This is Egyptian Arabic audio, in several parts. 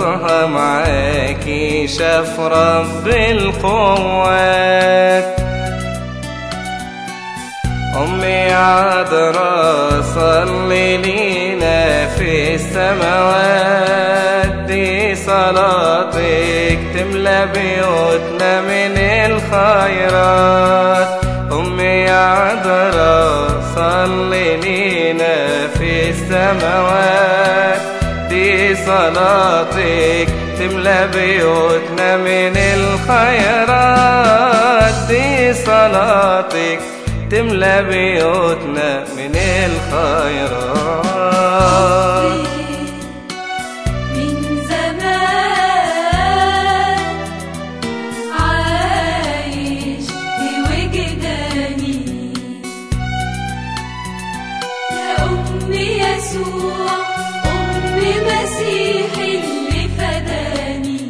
الله معاكي شاف رب القوات أمي عذراء صلي لينا في السماوات دي صلاتك تملى بيوتنا من الخيرات أمي عذراء صلي لينا في السماوات دي صلاتك تملى بيوتنا من الخيرات دي صلاتك تملى بيوتنا من الخيرات من زمان عايش بوجداني يا أمي يسوع أمي مسيح اللي فداني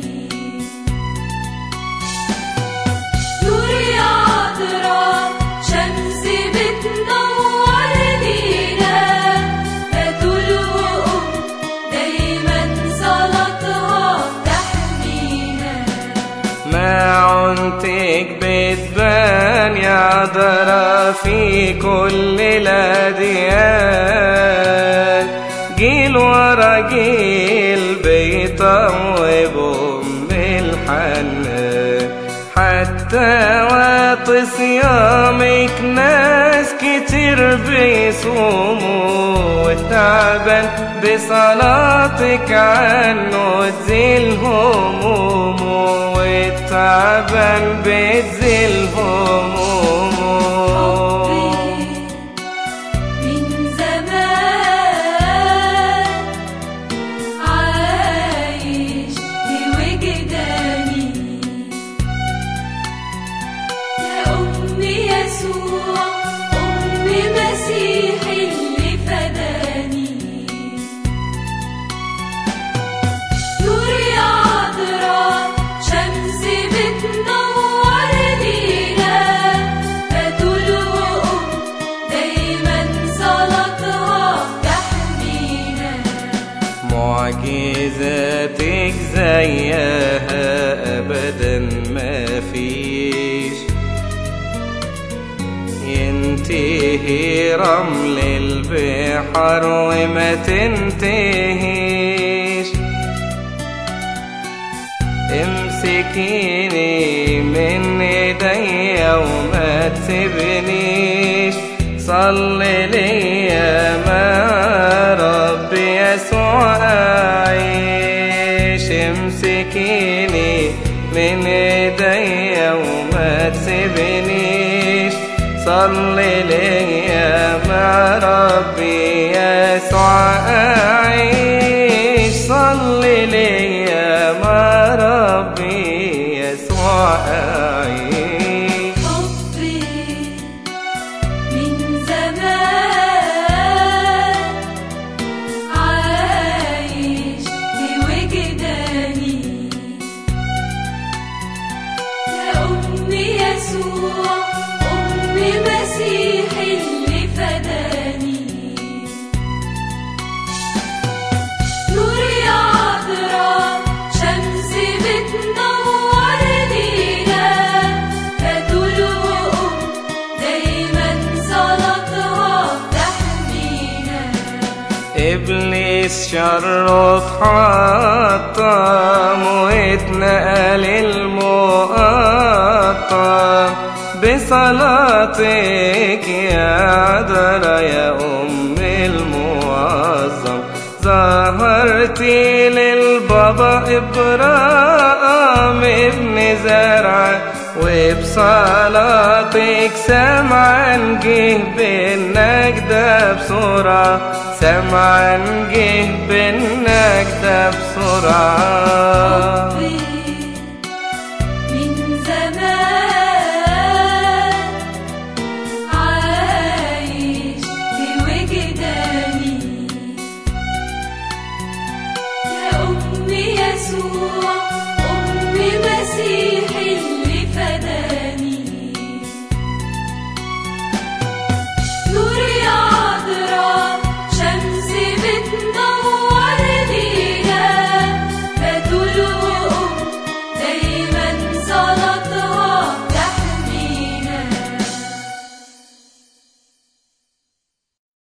نوري عذراء شمس بتنور لينا بتول وأم دايما صلاتها تحمينا معونتك بتبان يا عذرا في كل الأديان جيل ورا جيل بيطوب أم الحنان حتى وقت صيامك ناس كتير بيصوموا والتعبان بصلاتك عنه تزيل همومه والتعبان بتزيل همومه من زمان عايش بوجداني يا أمي يسوع أمي مسيح اللي فداني نوري عذراء شمس بتنور لينا بتول وأم دايما صلاتها تحمينا معجزاتك زيها ابدا ما فيش ينتهي رمل البحر وما تنتهيش امسكيني من ايديا وما تسيبنيش صلي ليا مع ربي يسوع اعيش امسكيني من ايديا وما تسيبنيش صلي ليا مع ربي يسوع اعيش صلي ليا مع ربي يسوع اعيش حبي من زمان عايش بوجداني يا أمي يسوع أمي مسيح اللي فداني نوري عذراء شمس بتنور لينا بتول وأم دايما صلاتها تحمينا إبليس شره في حطم واتنقل المقطم بصلاتك يا عذرا يا أم المعظم ظهرتي للبابا إبراهيم ابن زرع وبصلاتك سمعا جه بالنجدة بسرعة سمعا جه بالنجدة بسرعة حبي